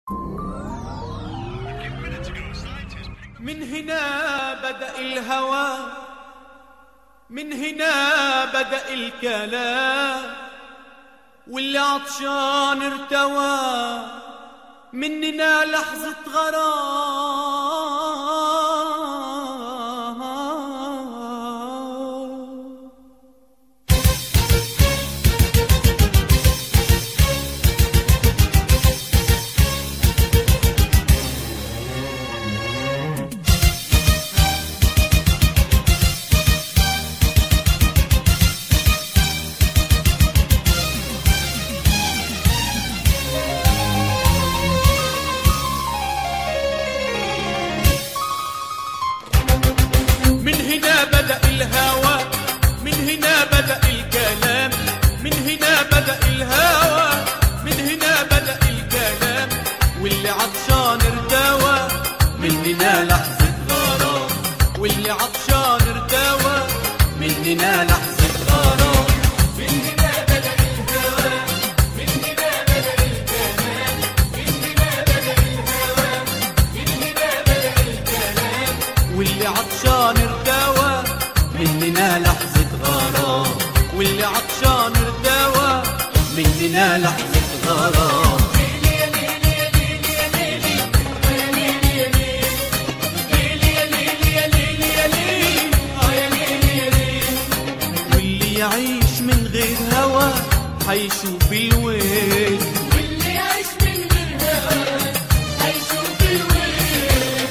من هنا بدأ الهوى من هنا بدأ الكلام واللي عطشان ارتوى مننا لحظة غرام من هنا بدأ الهوى من هنا بدأ الكلام من هنا بدأ الهوى من هنا بدأ الكلام واللي عطشان ارتوى مننا لحظة غرام واللي عطشان ارتوى مننا لحظة غرام من هنا بدأ الهوى من هنا بدأ الكلام من هنا بدأ الهوى من هنا بدأ الكلام واللي عطشان ارتوى مننا لحظة غرام واللي عطشان ارتوى مننا لحظة غرام واللي يعيش من غير هوى حيشوف الويل واللي يعيش من غير هوى هيشوف الويل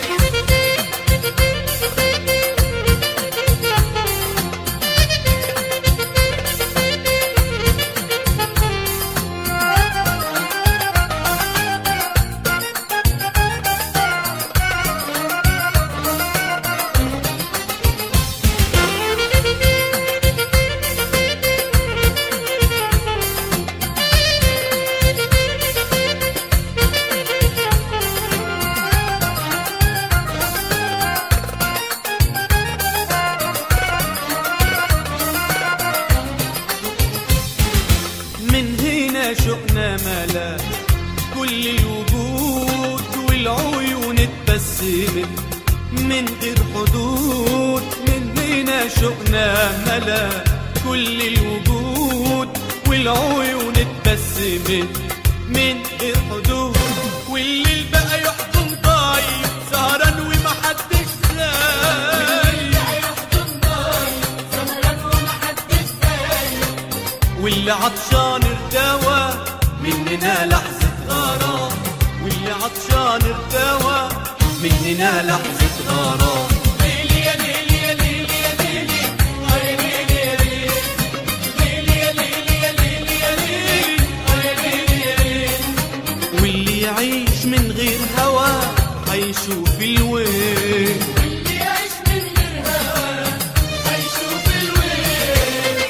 من هنا شئنا ملا كل الوجود والعيون اتبسمت من غير حدود من هنا شئنا ملا كل الوجود والعيون اتبسمت من غير حدود والليل بقى يحضن طيب سهران ومحدش سايب هيحضن ضايع سهران ومحدش دايق واللي عطشان ارتوى مننا لحظة غرام واللي عطشان ارتوى مننا لحظة غرام ليلي يا ليلي يا ليلي يا ليلي آه يا ليلي يا ليلي ليلي يا ليلي يا ليلي يا ليلي آه يا ليلي يا ليلي واللي يعيش من غير هوى هيشوف الويل واللي يعيش من غير هوى هيشوف الويل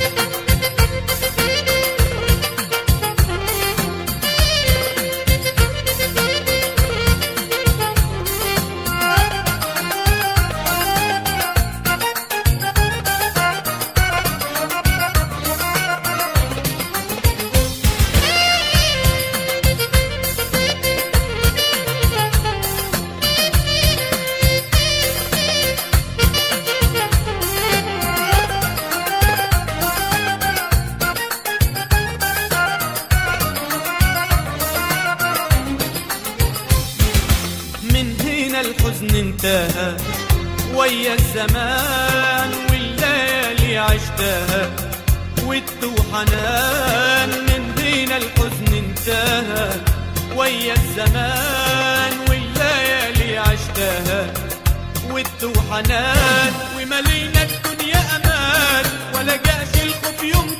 من هنا الحزن انتهى ويا الزمان والليالي عشتها ود وحنان من هنا الحزن انتهى ويا الزمان والليالي عشتها ود وحنان وملينا الدنيا امان ولا جاش الخوف يوم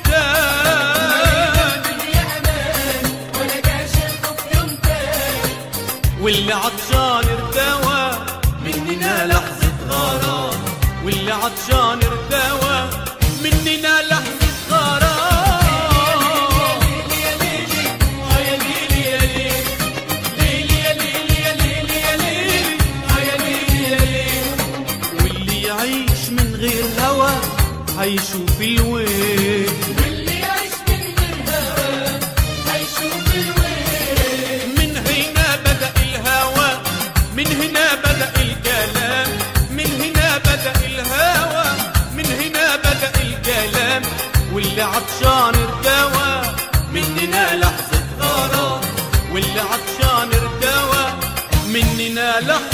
تاني يا امان ولا جاش الخوف يوم تاني واللي عطشان ارتوى مننا لحظة غرام واللي عطشان ارتوى مننا لحظة غرام ليلي يا ليلي آه يا ليلي يا ليلي ليلي يا ليلي يا ليلي يا ليلي آه يا ليلي يا ليلي واللي يعيش من غير هوى هيشوف الويل واللي يعيش من غير هوى هيشوف الويل من هنا واللي عطشان ارتوى مننا لحظة غرام واللي عطشان ارتوى مننا لحظة